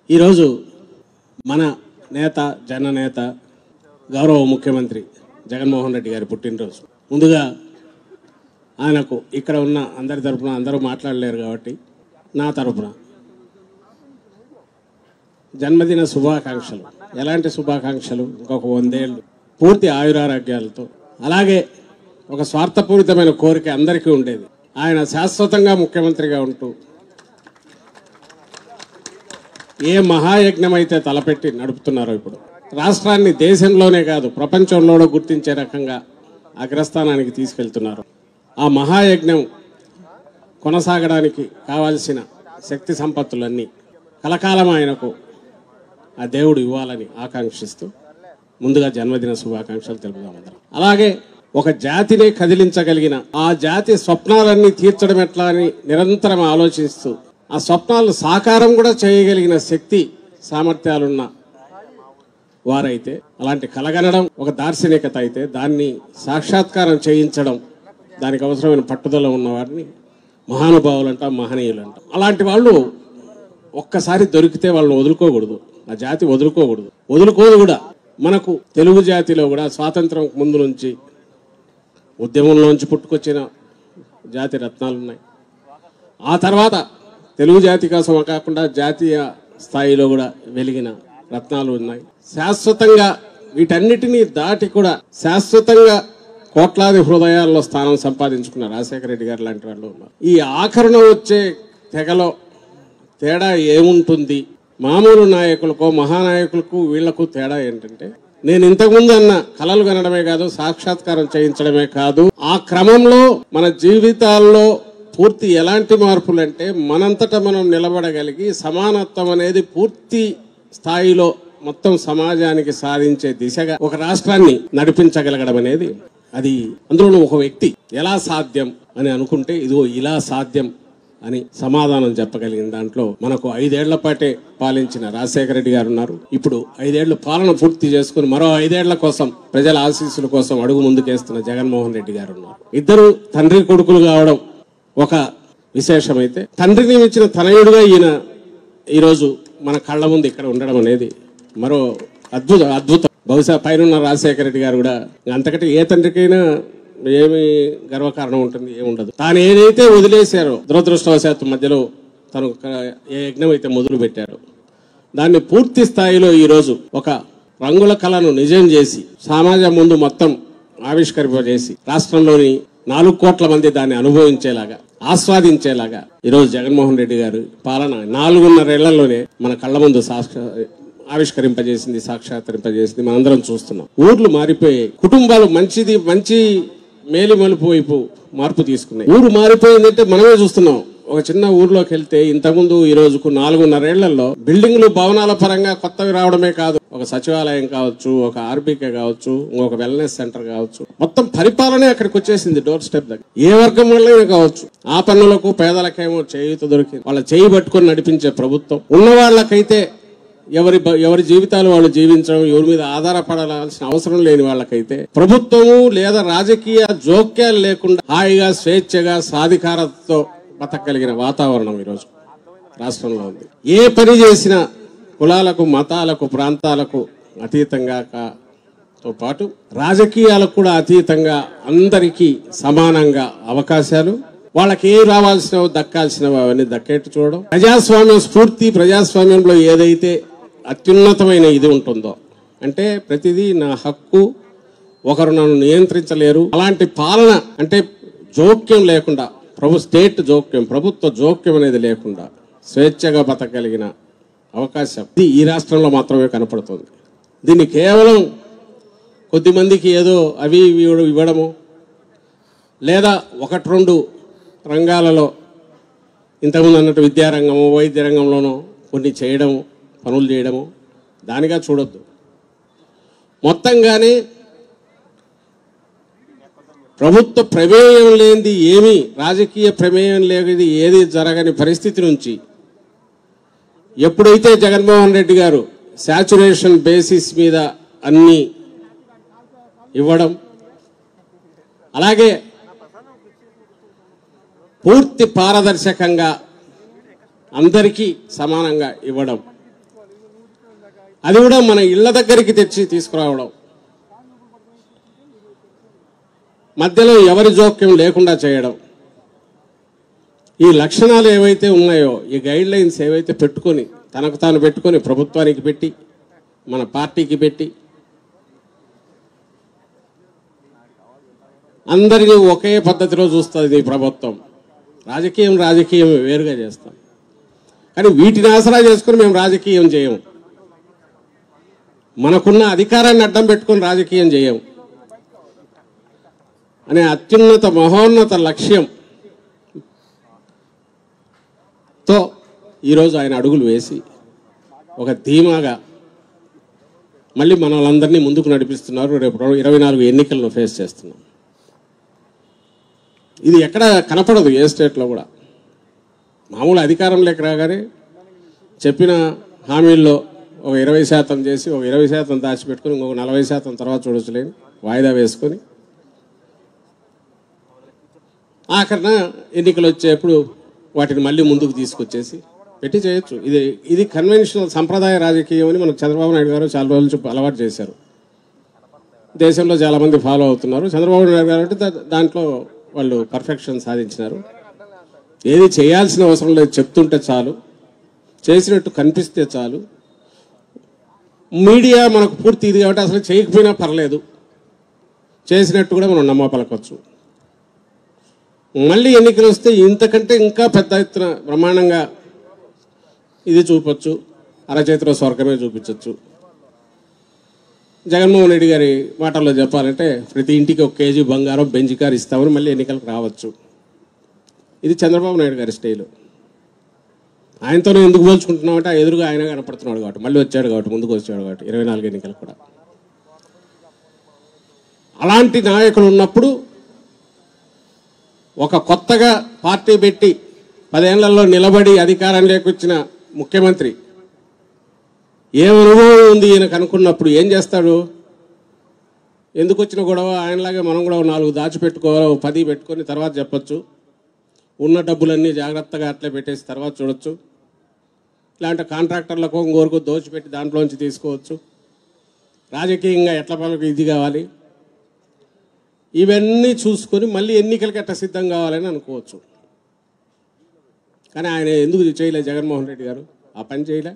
ఈరోజు మన నేత జననేత గౌరవ ముఖ్యమంత్రి జగన్మోహన్ రెడ్డి గారి పుట్టినరోజు ముందుగా ఆయనకు ఇక్కడ ఉన్న అందరి తరపున అందరూ మాట్లాడలేరు కాబట్టి నా తరపున జన్మదిన శుభాకాంక్షలు ఎలాంటి శుభాకాంక్షలు ఇంకొక వందేళ్ళు పూర్తి ఆయురారోగ్యాలతో అలాగే ఒక స్వార్థపూరితమైన కోరిక అందరికీ ఉండేది ఆయన శాశ్వతంగా ముఖ్యమంత్రిగా ఉంటూ ఏ మహాయజ్ఞం అయితే తలపెట్టి నడుపుతున్నారో ఇప్పుడు రాష్ట్రాన్ని దేశంలోనే కాదు ప్రపంచంలోనూ గుర్తించే రకంగా అగ్రస్థానానికి తీసుకెళ్తున్నారు ఆ మహాయజ్ఞం కొనసాగడానికి కావాల్సిన శక్తి సంపత్తులన్నీ కలకాలం ఆయనకు ఆ దేవుడు ఇవ్వాలని ఆకాంక్షిస్తూ ముందుగా జన్మదిన శుభాకాంక్షలు తెలుపుదాం అందరం అలాగే ఒక జాతిని కదిలించగలిగిన ఆ జాతి స్వప్నాలన్నీ తీర్చడం ఎట్లా అని నిరంతరం ఆలోచిస్తూ ఆ స్వప్నాలు సాకారం కూడా చేయగలిగిన శక్తి సామర్థ్యాలున్న వారైతే అలాంటి కలగనడం ఒక దార్శనికత అయితే దాన్ని సాక్షాత్కారం చేయించడం దానికి అవసరమైన పట్టుదల ఉన్న వారిని మహానుభావులు అంటాం మహనీయులు అంటాం అలాంటి వాళ్ళు ఒక్కసారి దొరికితే వాళ్ళని వదులుకోకూడదు ఆ జాతి వదులుకోకూడదు వదులుకోదు కూడా మనకు తెలుగు జాతిలో కూడా స్వాతంత్రం ముందు నుంచి ఉద్యమంలోంచి పుట్టుకొచ్చిన జాతి రత్నాలు ఉన్నాయి ఆ తర్వాత తెలుగు జాతి కోసం కాకుండా జాతీయ స్థాయిలో కూడా వెలిగిన రత్నాలు ఉన్నాయి శాశ్వతంగా వీటన్నిటినీ దాటి కూడా శాశ్వతంగా కోట్లాది హృదయాల్లో స్థానం సంపాదించుకున్న రాజశేఖర రెడ్డి గారు లాంటి వాళ్ళు ఉన్నారు ఈ ఆఖరణ వచ్చే తెగలో తేడా ఏముంటుంది మామూలు నాయకులకో మహానాయకులకు వీళ్లకు తేడా ఏంటంటే నేను ఇంతకుముందు అన్న కలలు కనడమే కాదు సాక్షాత్కారం చేయించడమే కాదు ఆ క్రమంలో మన జీవితాల్లో పూర్తి ఎలాంటి మార్పులు అంటే మనంతట మనం నిలబడగలిగి సమానత్వం అనేది పూర్తి స్థాయిలో మొత్తం సమాజానికి సాధించే దిశగా ఒక రాష్ట్రాన్ని నడిపించగలగడం అనేది అది అందులో ఒక వ్యక్తి ఎలా సాధ్యం అని అనుకుంటే ఇదిగో ఇలా సాధ్యం అని సమాధానం చెప్పగలిగిన దాంట్లో మనకు ఐదేళ్ల పాటే పాలించిన రాజశేఖర రెడ్డి గారు ఉన్నారు ఇప్పుడు ఐదేళ్లు పాలన పూర్తి చేసుకుని మరో ఐదేళ్ల కోసం ప్రజల ఆశీస్సుల కోసం అడుగు ముందుకేస్తున్న జగన్మోహన్ రెడ్డి గారు ఉన్నారు ఇద్దరు తండ్రి కొడుకులు కావడం ఒక విశేషమైతే తండ్రిని మించిన తనయుడుగా ఈయన ఈరోజు మన కళ్ళ ముందు ఇక్కడ ఉండడం అనేది మరో అద్భుత అద్భుతం బహుశా పైన రాజశేఖర రెడ్డి గారు కూడా అంతకంటే ఏ తండ్రికైనా ఏమి గర్వకారణం ఉంటుంది ఏముండదు తాను ఏదైతే వదిలేశారో దురదృష్టవశాత్తు మధ్యలో తను ఒక ఏ యజ్ఞం అయితే మొదలు పెట్టారో దాన్ని పూర్తి స్థాయిలో ఈరోజు ఒక రంగుల కళను నిజం చేసి సమాజం ముందు మొత్తం ఆవిష్కరింపజేసి రాష్ట్రంలోని నాలుగు కోట్ల మంది దాన్ని అనుభవించేలాగా ఆస్వాదించేలాగా ఈరోజు జగన్మోహన్ రెడ్డి గారు పాలన నాలుగున్నరేళ్లలోనే మన కళ్ళ ముందు సాక్ష ఆవిష్కరింపజేసింది సాక్షాత్కరింపజేసింది మనందరం చూస్తున్నాం ఊర్లు మారిపోయాయి కుటుంబాలు మంచిది మంచి మేలు మలుపు వైపు మార్పు తీసుకున్నాయి ఊరు మారిపోయిందంటే మనమే చూస్తున్నాం ఒక చిన్న ఊర్లోకి వెళ్తే ఇంతకుముందు ఈ రోజుకు నాలుగున్నరేళ్లలో బిల్డింగ్లు భవనాల పరంగా కొత్తవి రావడమే కాదు ఒక సచివాలయం కావచ్చు ఒక ఆర్బీకే కావచ్చు ఇంకొక వెల్నెస్ సెంటర్ కావచ్చు మొత్తం పరిపాలనే అక్కడికి వచ్చేసింది డోర్ స్టెప్ దగ్గర ఏ వర్గం వల్లనే కావచ్చు ఆ పన్నులకు పేదలకేమో చేయూత దొరికింది వాళ్ళ చేయి పట్టుకొని నడిపించే ప్రభుత్వం ఉన్న వాళ్ళకైతే ఎవరి బ- ఎవరి జీవితాలు వాళ్ళు జీవించడం ఎవరి మీద ఆధారపడాల్సిన అవసరం లేని వాళ్ళకైతే ప్రభుత్వము లేదా రాజకీయ జోక్యాలు లేకుండా హాయిగా స్వేచ్ఛగా సాధికారతతో బతకగలిగిన వాతావరణం ఈరోజు రాష్ట్రంలో ఉంది ఏ పని చేసినా కులాలకు మతాలకు ప్రాంతాలకు అతీతంగా కా- తో పాటు రాజకీయాలకు కూడా అతీతంగా అందరికీ సమానంగా అవకాశాలు వాళ్ళకి ఏ రావాల్సినవి దక్కాల్సినవి అవన్నీ దక్కేట్టు చూడడం ప్రజాస్వామ్యం స్ఫూర్తి ప్రజాస్వామ్యంలో ఏదైతే అత్యున్నతమైన ఇది ఉంటుందో అంటే ప్రతిదీ నా హక్కు ఒకరు నన్ను నియంత్రించలేరు అలాంటి పాలన అంటే జోక్యం లేకుండా ప్రభు స్టేట్ జోక్యం ప్రభుత్వ జోక్యం అనేది లేకుండా స్వేచ్ఛగా బతకగలిగిన అవకాశం ఇది ఈ రాష్ట్రంలో మాత్రమే కనపడుతుంది దీన్ని కేవలం కొద్దిమందికి ఏదో అవి ఇవి ఇవ్వడం- ఇవ్వడము లేదా ఒకటి రెండు రంగాలలో ఇంతకుముందు అన్నట్టు విద్యారంగము వైద్య రంగంలోనూ కొన్ని చేయడము పనులు చేయడము దానిగా చూడొద్దు మొత్తంగానే ప్రభుత్వ ప్రమేయం లేనిది ఏమీ రాజకీయ ప్రమేయం లేనిది ఏది జరగని పరిస్థితి నుంచి ఎప్పుడైతే జగన్మోహన్ రెడ్డి గారు శాచురేషన్ బేసిస్ మీద అన్ని ఇవ్వడం అలాగే పూర్తి పారదర్శకంగా అందరికీ సమానంగా ఇవ్వడం అది కూడా మన ఇళ్ల దగ్గరికి తెచ్చి తీసుకురావడం మధ్యలో ఎవరి జోక్యం లేకుండా చేయడం ఈ లక్షణాలు ఏవైతే ఉన్నాయో ఈ గైడ్ లైన్స్ ఏవైతే పెట్టుకొని తనకు తాను పెట్టుకొని ప్రభుత్వానికి పెట్టి మన పార్టీకి పెట్టి అందరినీ ఒకే పద్ధతిలో చూస్తుంది ఈ ప్రభుత్వం రాజకీయం రాజకీయం వేరుగా చేస్తాం కానీ వీటిని ఆసరా చేసుకుని మేము రాజకీయం చేయము మనకున్న అధికారాన్ని అడ్డం పెట్టుకొని రాజకీయం చేయము అనే అత్యున్నత మహోన్నత లక్ష్యం తో ఈరోజు ఆయన అడుగులు వేసి ఒక ధీమాగా మళ్ళీ మన వాళ్ళందరినీ ముందుకు నడిపిస్తున్నారు రేపు ఇరవై నాలుగు ఎన్నికలను ఫేస్ చేస్తున్నాం ఇది ఎక్కడ కనపడదు ఏ స్టేట్లో కూడా మామూలు అధికారం లేక రాగానే చెప్పిన హామీల్లో ఒక ఇరవై శాతం చేసి ఒక ఇరవై శాతం దాచిపెట్టుకుని ఇంకొక నలభై శాతం తర్వాత చూడొచ్చులేని వాయిదా వేసుకొని ఆఖరణ ఎన్నికలు వచ్చేప్పుడు వాటిని మళ్ళీ ముందుకు తీసుకొచ్చేసి పెట్టి చేయొచ్చు ఇది ఇది కన్వెన్షనల్ సంప్రదాయ రాజకీయం అని మనకు చంద్రబాబు నాయుడు గారు చాలా రోజుల నుంచి అలవాటు చేశారు దేశంలో చాలా మంది ఫాలో అవుతున్నారు చంద్రబాబు నాయుడు గారు అంటే దా- దాంట్లో వాళ్ళు పర్ఫెక్షన్ సాధించినారు ఏది చేయాల్సిన అవసరం లేదు చెప్తుంటే చాలు చేసినట్టు కనిపిస్తే చాలు మీడియా మనకు పూర్తి ఇది కాబట్టి అసలు చేయకపోయినా పర్లేదు చేసినట్టు కూడా మనం నమ్మపలకొచ్చు మళ్ళీ ఎన్నికలు వస్తే ఇంతకంటే ఇంకా పెద్ద ఎత్తున బ్రహ్మాండంగా ఇది చూపొచ్చు అరచేతిలో స్వర్గమే చూపించవచ్చు జగన్మోహన్ రెడ్డి గారి మాటల్లో చెప్పాలంటే ప్రతి ఇంటికి ఒక కేజీ బంగారం బెంచ్ కార్ ఇస్తామని మళ్ళీ ఎన్నికలకు రావచ్చు ఇది చంద్రబాబు నాయుడు గారి స్టైలు ఆయనతోనే ఎందుకు పోల్చుకుంటున్నామంటే ఆ ఎదురుగా ఆయన కనపడుతున్నాడు కాబట్టి మళ్ళీ వచ్చాడు కాబట్టి ముందుకు వచ్చాడు కాబట్టి ఇరవై నాలుగు ఎన్నికలు కూడా అలాంటి నాయకులు ఉన్నప్పుడు ఒక కొత్తగా పార్టీ పెట్టి పదేళ్లలో నిలబడి అధికారం లేకొచ్చిన ముఖ్యమంత్రి ఏం అనుభవం ఉంది ఈయనకు అనుకున్నప్పుడు ఏం చేస్తాడు ఎందుకు వచ్చిన గొడవ ఆయనలాగే మనం కూడా ఓ నాలుగు దాచిపెట్టుకోవాలి ఓ పది పెట్టుకొని తర్వాత చెప్పొచ్చు ఉన్న డబ్బులన్నీ జాగ్రత్తగా అట్లే పెట్టేసి తర్వాత చూడొచ్చు ఇలాంటి కాంట్రాక్టర్లకు ఇంకోరకు దోచిపెట్టి దాంట్లోంచి తీసుకోవచ్చు రాజకీయంగా ఎట్ల పనులకు ఇది కావాలి ఇవన్నీ చూసుకొని మళ్ళీ ఎన్నికలకి ఎట్లా సిద్ధం కావాలని అనుకోవచ్చు కానీ ఆయన ఎందుకు చేయలే జగన్మోహన్ రెడ్డి గారు ఆ పని చేయలే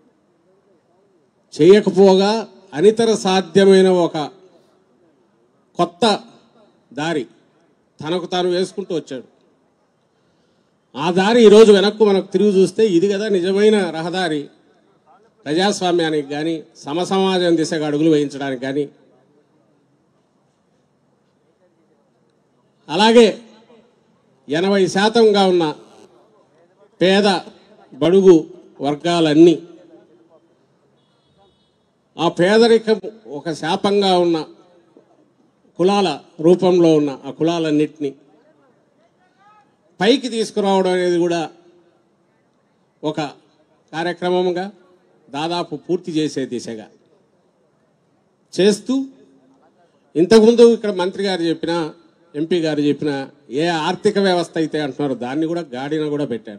చేయకపోగా అనితర సాధ్యమైన ఒక కొత్త దారి తనకు తాను వేసుకుంటూ వచ్చాడు ఆ దారి ఈరోజు వెనక్కు మనకు తిరిగి చూస్తే ఇది కదా నిజమైన రహదారి ప్రజాస్వామ్యానికి కానీ సమసమాజం దిశగా అడుగులు వేయించడానికి కానీ అలాగే ఎనభై శాతంగా ఉన్న పేద బడుగు వర్గాలన్నీ ఆ పేదరికం ఒక శాపంగా ఉన్న కులాల రూపంలో ఉన్న ఆ కులాలన్నింటినీ పైకి తీసుకురావడం అనేది కూడా ఒక కార్యక్రమంగా దాదాపు పూర్తి చేసే దిశగా చేస్తూ ఇంతకుముందు ఇక్కడ మంత్రి గారు చెప్పిన ఎంపీ గారు చెప్పిన ఏ ఆర్థిక వ్యవస్థ అయితే అంటున్నారో దాన్ని కూడా గాడిన కూడా పెట్టారు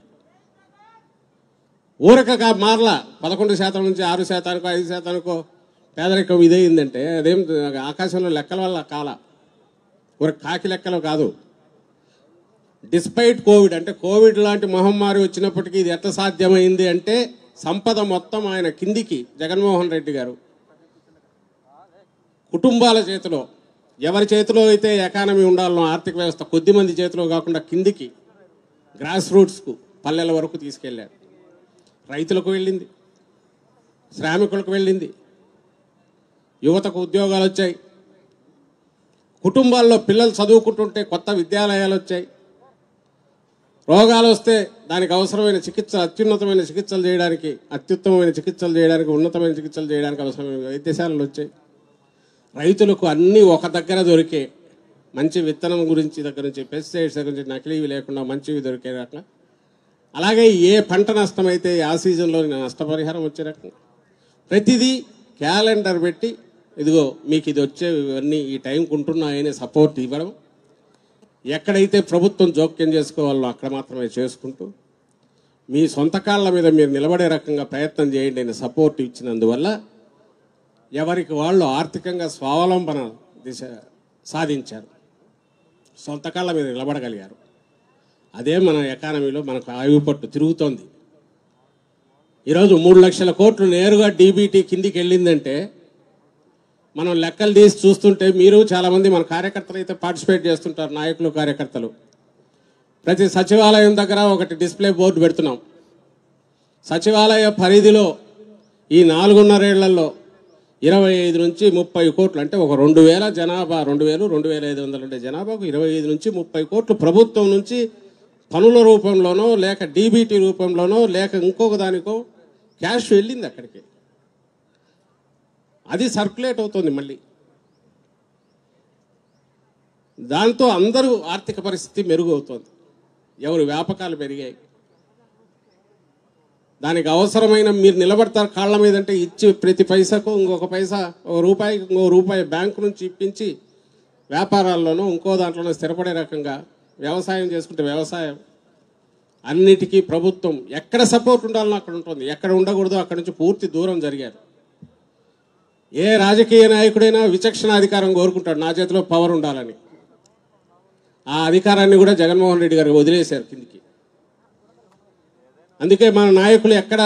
ఊరక మారలా పదకొండు శాతం నుంచి ఆరు శాతానికో ఐదు శాతానికో పేదరికం ఇదైందంటే అదేం ఆకాశంలో లెక్కల వల్ల కాల ఊర కాకి లెక్కలు కాదు డిస్పైట్ కోవిడ్ అంటే కోవిడ్ లాంటి మహమ్మారి వచ్చినప్పటికీ ఇది ఎట్లా సాధ్యమైంది అంటే సంపద మొత్తం ఆయన కిందికి జగన్మోహన్ రెడ్డి గారు కుటుంబాల చేతిలో ఎవరి చేతిలో అయితే ఎకానమీ ఉండాలనో ఆర్థిక వ్యవస్థ కొద్ది మంది చేతిలో కాకుండా కిందికి గ్రాస్ రూట్స్కు పల్లెల వరకు తీసుకెళ్లారు రైతులకు వెళ్ళింది శ్రామికులకు వెళ్ళింది యువతకు ఉద్యోగాలు వచ్చాయి కుటుంబాల్లో పిల్లలు చదువుకుంటుంటే కొత్త విద్యాలయాలు వచ్చాయి రోగాలు వస్తే దానికి అవసరమైన చికిత్స అత్యున్నతమైన చికిత్సలు చేయడానికి అత్యుత్తమమైన చికిత్సలు చేయడానికి ఉన్నతమైన చికిత్సలు చేయడానికి అవసరమైన వైద్యశాలలు వచ్చాయి రైతులకు అన్నీ ఒక దగ్గర దొరికే మంచి విత్తనం గురించి దగ్గర నుంచి పెస్టిసైడ్స్ దగ్గర నుంచి నకిలీవి లేకుండా మంచివి దొరికే రకంగా అలాగే ఏ పంట నష్టమైతే ఆ సీజన్లో నష్టపరిహారం వచ్చే రకంగా ప్రతిదీ క్యాలెండర్ పెట్టి ఇదిగో మీకు ఇది వచ్చే ఇవన్నీ ఈ టైంకి ఉంటున్నాయనే సపోర్ట్ ఇవ్వడం ఎక్కడైతే ప్రభుత్వం జోక్యం చేసుకోవాలో అక్కడ మాత్రమే చేసుకుంటూ మీ సొంత కాళ్ళ మీద మీరు నిలబడే రకంగా ప్రయత్నం చేయండి అనే సపోర్ట్ ఇచ్చినందువల్ల ఎవరికి వాళ్ళు ఆర్థికంగా స్వావలంబన దిశ సాధించారు సొంత కాళ్ళ మీద నిలబడగలిగారు అదే మన ఎకానమీలో మనకు ఆయుపట్టు తిరుగుతోంది ఈరోజు మూడు లక్షల కోట్లు నేరుగా డీబీటీ కిందికి వెళ్ళిందంటే మనం లెక్కలు తీసి చూస్తుంటే మీరు చాలామంది మన కార్యకర్తలు అయితే పార్టిసిపేట్ చేస్తుంటారు నాయకులు కార్యకర్తలు ప్రతి సచివాలయం దగ్గర ఒకటి డిస్ప్లే బోర్డు పెడుతున్నాం సచివాలయ పరిధిలో ఈ నాలుగున్నరేళ్లలో ఇరవై ఐదు నుంచి ముప్పై కోట్లు అంటే ఒక రెండు వేల జనాభా రెండు వేలు రెండు వేల ఐదు వందలు ఉండే జనాభాకు ఇరవై ఐదు నుంచి ముప్పై కోట్లు ప్రభుత్వం నుంచి పనుల రూపంలోనో లేక డీబీటీ రూపంలోనో లేక ఇంకొక దానికో క్యాష్ వెళ్ళింది అక్కడికి అది సర్క్యులేట్ అవుతుంది మళ్ళీ దాంతో అందరూ ఆర్థిక పరిస్థితి మెరుగు అవుతుంది ఎవరు వ్యాపకాలు పెరిగాయి దానికి అవసరమైన మీరు నిలబడతారు కాళ్ళ మీద అంటే ఇచ్చి ప్రతి పైసాకు ఇంకొక పైసా ఒక రూపాయికి ఇంకో రూపాయి బ్యాంకు నుంచి ఇప్పించి వ్యాపారాల్లోనూ ఇంకో దాంట్లోనూ స్థిరపడే రకంగా వ్యవసాయం చేసుకుంటే వ్యవసాయం అన్నిటికీ ప్రభుత్వం ఎక్కడ సపోర్ట్ ఉండాలనో అక్కడ ఉంటుంది ఎక్కడ ఉండకూడదో అక్కడ నుంచి పూర్తి దూరం జరిగారు ఏ రాజకీయ నాయకుడైనా విచక్షణ అధికారం కోరుకుంటాడు నా చేతిలో పవర్ ఉండాలని ఆ అధికారాన్ని కూడా జగన్మోహన్ రెడ్డి గారు వదిలేశారు కిందికి అందుకే మన నాయకులు ఎక్కడ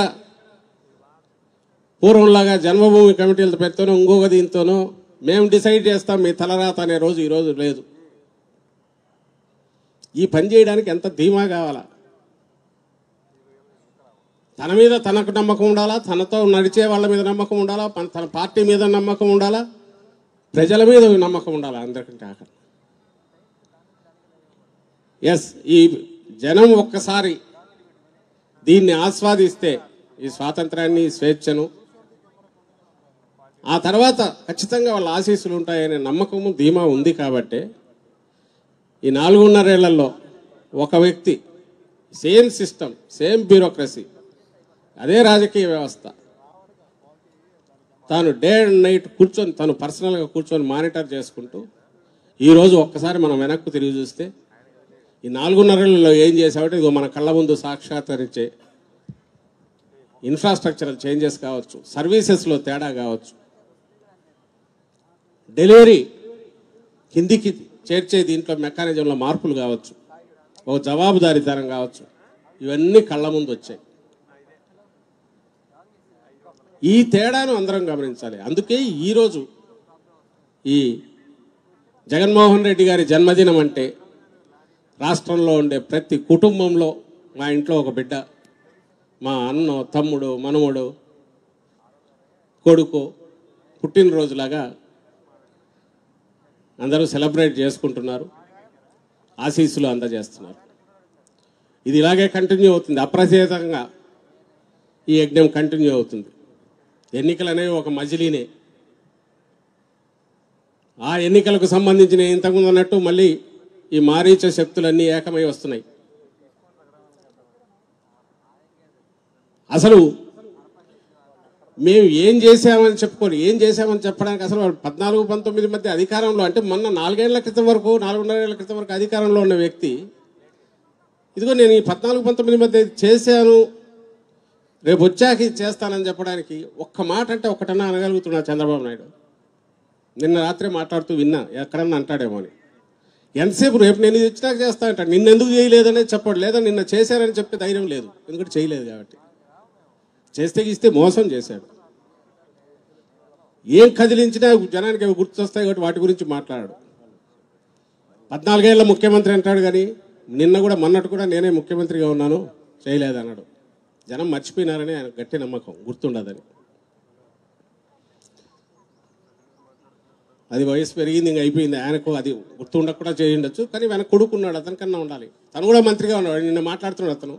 పూర్వంలాగా జన్మభూమి కమిటీలతో పెడుతూనో ఇంకొక దీంతోనో మేము డిసైడ్ చేస్తాం మీ తలరాత అనే రోజు ఈరోజు లేదు ఈ పని చేయడానికి ఎంత ధీమా కావాలా తన మీద తనకు నమ్మకం ఉండాలా తనతో నడిచే వాళ్ళ మీద నమ్మకం ఉండాలా పన్- తన పార్టీ మీద నమ్మకం ఉండాలా ప్రజల మీద నమ్మకం ఉండాలా అందరికంటే ఆఖరి ఎస్ ఈ జనం ఒక్కసారి దీన్ని ఆస్వాదిస్తే ఈ స్వాతంత్రాన్ని ఈ స్వేచ్ఛను ఆ తర్వాత ఖచ్చితంగా వాళ్ళ ఆశీస్సులు ఉంటాయనే నమ్మకము ధీమా ఉంది కాబట్టి ఈ నాలుగున్నరేళ్లలో ఒక వ్యక్తి సేమ్ సిస్టమ్ సేమ్ బ్యూరోక్రసీ అదే రాజకీయ వ్యవస్థ తాను డే అండ్ నైట్ కూర్చొని తను పర్సనల్గా కూర్చొని మానిటర్ చేసుకుంటూ ఈరోజు ఒక్కసారి మనం వెనక్కు తిరిగి చూస్తే ఈ నాలుగున్నరలలో ఏం చేసామంటే ఇదిగో మన కళ్ళ ముందు సాక్షాత్కరించే ఇన్ఫ్రాస్ట్రక్చరల్ చేంజెస్ కావచ్చు సర్వీసెస్లో తేడా కావచ్చు డెలివరీ కిందికి చేర్చే దీంట్లో మెకానిజంలో మార్పులు కావచ్చు ఒక జవాబుదారీతనం కావచ్చు ఇవన్నీ కళ్ళ ముందు వచ్చాయి ఈ తేడాను అందరం గమనించాలి అందుకే ఈరోజు ఈ జగన్మోహన్ రెడ్డి గారి జన్మదినం అంటే రాష్ట్రంలో ఉండే ప్రతి కుటుంబంలో మా ఇంట్లో ఒక బిడ్డ మా అన్న తమ్ముడు మనవడు కొడుకు పుట్టినరోజులాగా అందరూ సెలబ్రేట్ చేసుకుంటున్నారు ఆశీస్సులు అందజేస్తున్నారు ఇది ఇలాగే కంటిన్యూ అవుతుంది అప్రచేతంగా ఈ యజ్ఞం కంటిన్యూ అవుతుంది ఎన్నికలు అనేవి ఒక మజిలీనే ఆ ఎన్నికలకు సంబంధించిన ఇంతకుముందు అన్నట్టు మళ్ళీ ఈ మారీచ శక్తులన్నీ ఏకమై వస్తున్నాయి అసలు మేము ఏం చేశామని చెప్పుకొని ఏం చేశామని చెప్పడానికి అసలు వాళ్ళు పద్నాలుగు పంతొమ్మిది మధ్య అధికారంలో అంటే మొన్న నాలుగేళ్ల క్రితం వరకు నాలుగున్నరేళ్ల క్రితం వరకు అధికారంలో ఉన్న వ్యక్తి ఇదిగో నేను ఈ పద్నాలుగు పంతొమ్మిది మధ్య ఇది చేశాను రేపు వచ్చాక ఇది చేస్తానని చెప్పడానికి ఒక్క మాట అంటే ఒకటన్నా అనగలుగుతున్నా చంద్రబాబు నాయుడు నిన్న రాత్రి మాట్లాడుతూ విన్నా ఎక్కడన్నా అంటాడేమో అని ఎంతసేపు రేపు నేను ఇది ఇచ్చినాక చేస్తా అంటాడు నిన్న ఎందుకు చేయలేదనే చెప్పాడు లేదా నిన్న చేశారని చెప్పే ధైర్యం లేదు ఎందుకంటే చేయలేదు కాబట్టి చేస్తే ఇస్తే మోసం చేశాడు ఏం కదిలించినా జనానికి అవి గుర్తొస్తాయి కాబట్టి వాటి గురించి మాట్లాడాడు పద్నాలుగేళ్ల ముఖ్యమంత్రి అంటాడు కానీ నిన్న కూడా మొన్నటి కూడా నేనే ముఖ్యమంత్రిగా ఉన్నాను చేయలేదన్నాడు జనం మర్చిపోయినారని ఆయన గట్టి నమ్మకం గుర్తుండదని అది వయసు పెరిగింది ఇంక అయిపోయింది ఆయనకు అది గుర్తుండక కూడా చేయి ఉండొచ్చు కానీ వెనక కొడుకున్నాడు అతనికన్నా ఉండాలి తను కూడా మంత్రిగా ఉన్నాడు నిన్న మాట్లాడుతున్నాడు అతను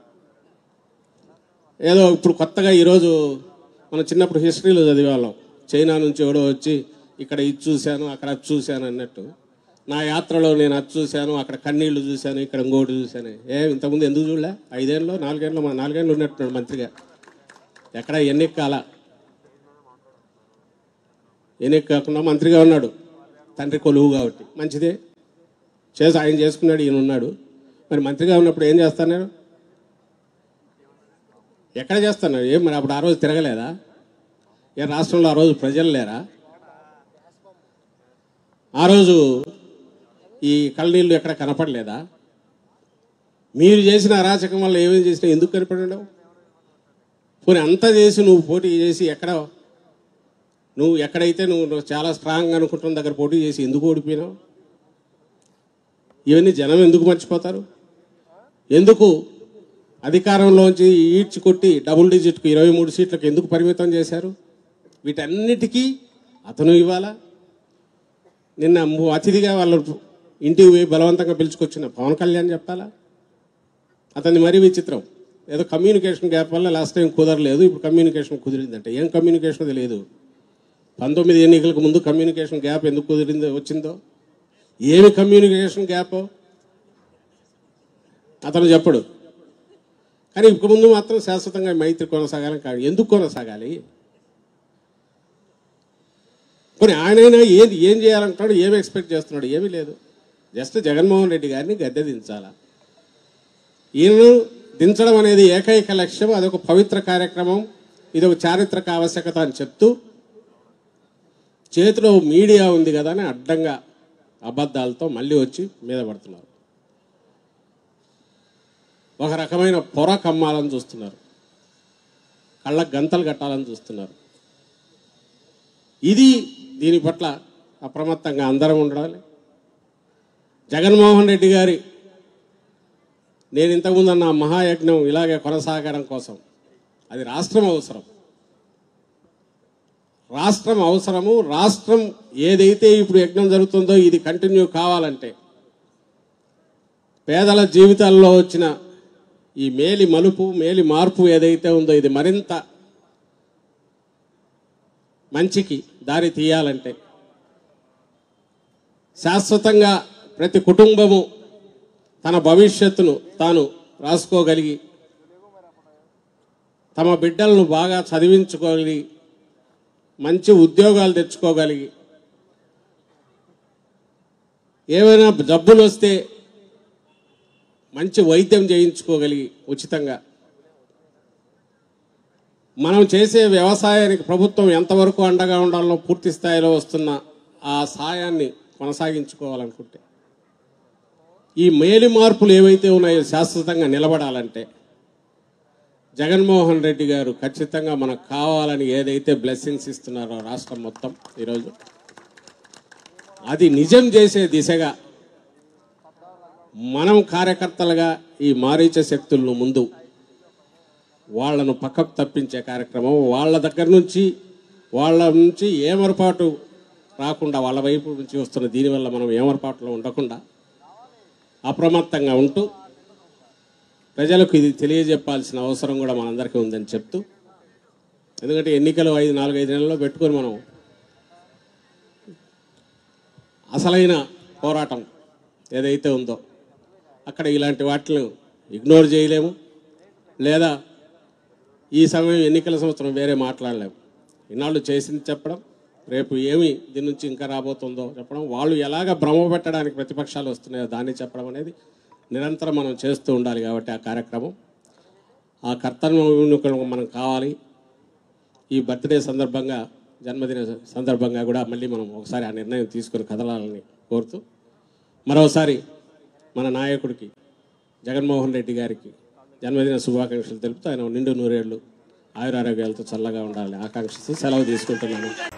ఏదో ఇప్పుడు కొత్తగా ఈరోజు మనం చిన్నప్పుడు హిస్టరీలో చదివేవాళ్ళం చైనా నుంచి ఎవడో వచ్చి ఇక్కడ ఇది చూశాను అక్కడ అది చూశాను అన్నట్టు నా యాత్రలో నేను అది చూశాను అక్కడ కన్నీళ్లు చూశాను ఇక్కడ ఇంకోటి చూశాను ఏ ఇంతకుముందు ఎందుకు చూడలే ఐదేళ్ళు నాలుగేళ్ళు మా నాలుగేళ్ళు ఉన్నట్టున్నాడు మంత్రిగా ఎక్కడ ఎన్నికాల ఎన్నిక కాకుండా మంత్రిగా ఉన్నాడు తండ్రి కొలువు కాబట్టి మంచిదే చేసి ఆయన చేసుకున్నాడు ఈయన ఉన్నాడు మరి మంత్రిగా ఉన్నప్పుడు ఏం చేస్తాను ఎక్కడ చేస్తాను ఏం మరి అప్పుడు ఆ రోజు తిరగలేదా ఏ రాష్ట్రంలో ఆ రోజు ప్రజలు లేరా ఆ రోజు ఈ కళ్ళనీళ్ళు ఎక్కడ కనపడలేదా మీరు చేసిన అరాచకం వల్ల ఏమేమి చేసినా ఎందుకు కనపడలేవు పోనీ అంతా చేసి నువ్వు పోటీ చేసి ఎక్కడ నువ్వు ఎక్కడైతే నువ్వు నువ్వు చాలా స్ట్రాంగ్ అనుకుంటున్న దగ్గర పోటీ చేసి ఎందుకు ఓడిపోయినావు ఇవన్నీ జనం ఎందుకు మర్చిపోతారు ఎందుకు అధికారంలోంచి ఈడ్చి కొట్టి డబుల్ డిజిట్కు ఇరవై మూడు సీట్లకు ఎందుకు పరిమితం చేశారు వీటన్నిటికీ అతను ఇవ్వాలా నిన్న ము- అతిథిగా వాళ్ళ ఇంటికి పోయి బలవంతంగా పిలుచుకొచ్చిన పవన్ కళ్యాణ్ చెప్పాలా అతన్ని మరీ విచిత్రం ఏదో కమ్యూనికేషన్ గ్యాప్ వల్ల లాస్ట్ టైం కుదరలేదు ఇప్పుడు కమ్యూనికేషన్ కుదిరిందంటే ఏం కమ్యూనికేషన్ తెలియదు పంతొమ్మిది ఎన్నికలకు ముందు కమ్యూనికేషన్ గ్యాప్ ఎందుకు కుదిరిందో వచ్చిందో ఏమి కమ్యూనికేషన్ గ్యాప్ అతను చెప్పడు కానీ ఇక ముందు మాత్రం శాశ్వతంగా మైత్రి కొనసాగాలని కాదు ఎందుకు కొనసాగాలి కొన్ని ఆయనైనా ఏది ఏం చేయాలంటున్నాడు ఏమి ఎక్స్పెక్ట్ చేస్తున్నాడు ఏమీ లేదు జస్ట్ జగన్మోహన్ రెడ్డి గారిని గద్దె దించాలా ఈయనను దించడం అనేది ఏకైక లక్ష్యం అదొక పవిత్ర కార్యక్రమం ఇది ఒక చారిత్రక ఆవశ్యకత అని చెప్తూ చేతిలో మీడియా ఉంది కదా అని అడ్డంగా అబద్ధాలతో మళ్ళీ వచ్చి మీద పడుతున్నారు ఒక రకమైన పొర కమ్మాలని చూస్తున్నారు కళ్ళకు గంతలు కట్టాలని చూస్తున్నారు ఇది దీని పట్ల అప్రమత్తంగా అందరం ఉండాలి జగన్మోహన్ రెడ్డి గారి నేను ఇంతకుముందు అన్న మహాయజ్ఞం ఇలాగే కొనసాగడం కోసం అది రాష్ట్రం అవసరం రాష్ట్రం అవసరము రాష్ట్రం ఏదైతే ఇప్పుడు యజ్ఞం జరుగుతుందో ఇది కంటిన్యూ కావాలంటే పేదల జీవితాల్లో వచ్చిన ఈ మేలి మలుపు మేలి మార్పు ఏదైతే ఉందో ఇది మరింత మంచికి దారి తీయాలంటే శాశ్వతంగా ప్రతి కుటుంబము తన భవిష్యత్తును తాను రాసుకోగలిగి తమ బిడ్డలను బాగా చదివించుకోగలిగి మంచి ఉద్యోగాలు తెచ్చుకోగలిగి ఏమైనా జబ్బులు వస్తే మంచి వైద్యం చేయించుకోగలిగి ఉచితంగా మనం చేసే వ్యవసాయానికి ప్రభుత్వం ఎంతవరకు అండగా ఉండాలో పూర్తి స్థాయిలో వస్తున్న ఆ సాయాన్ని కొనసాగించుకోవాలనుకుంటే ఈ మేలి మార్పులు ఏవైతే ఉన్నాయో శాశ్వతంగా నిలబడాలంటే జగన్మోహన్ రెడ్డి గారు ఖచ్చితంగా మనకు కావాలని ఏదైతే బ్లెస్సింగ్స్ ఇస్తున్నారో రాష్ట్రం మొత్తం ఈరోజు అది నిజం చేసే దిశగా మనం కార్యకర్తలుగా ఈ మారీచ శక్తులను ముందు వాళ్ళను పక్కకు తప్పించే కార్యక్రమం వాళ్ళ దగ్గర నుంచి వాళ్ళ నుంచి ఏమరపాటు రాకుండా వాళ్ళ వైపు నుంచి వస్తున్న దీనివల్ల మనం ఏమరపాటులో ఉండకుండా అప్రమత్తంగా ఉంటూ ప్రజలకు ఇది తెలియజెప్పాల్సిన అవసరం కూడా మనందరికీ ఉందని చెప్తూ ఎందుకంటే ఎన్నికలు ఐదు నాలుగైదు నెలల్లో పెట్టుకొని మనం అసలైన పోరాటం ఏదైతే ఉందో అక్కడ ఇలాంటి వాటిని ఇగ్నోర్ చేయలేము లేదా ఈ సమయం ఎన్నికల సంవత్సరం వేరే మాట్లాడలేము ఇన్నాళ్ళు చేసింది చెప్పడం రేపు ఏమి దీని నుంచి ఇంకా రాబోతుందో చెప్పడం వాళ్ళు ఎలాగ భ్రమ పెట్టడానికి ప్రతిపక్షాలు వస్తున్నాయో దాన్ని చెప్పడం అనేది నిరంతరం మనం చేస్తూ ఉండాలి కాబట్టి ఆ కార్యక్రమం ఆ కర్తవ్యం మనం కావాలి ఈ బర్త్డే సందర్భంగా జన్మదిన సందర్భంగా కూడా మళ్ళీ మనం ఒకసారి ఆ నిర్ణయం తీసుకుని కదలాలని కోరుతూ మరోసారి మన నాయకుడికి జగన్మోహన్ రెడ్డి గారికి జన్మదిన శుభాకాంక్షలు తెలుపుతూ ఆయన నిండు నూరేళ్లు ఆయురారోగ్యాలతో చల్లగా ఉండాలని ఆకాంక్షిస్తూ సెలవు తీసుకుంటున్నాను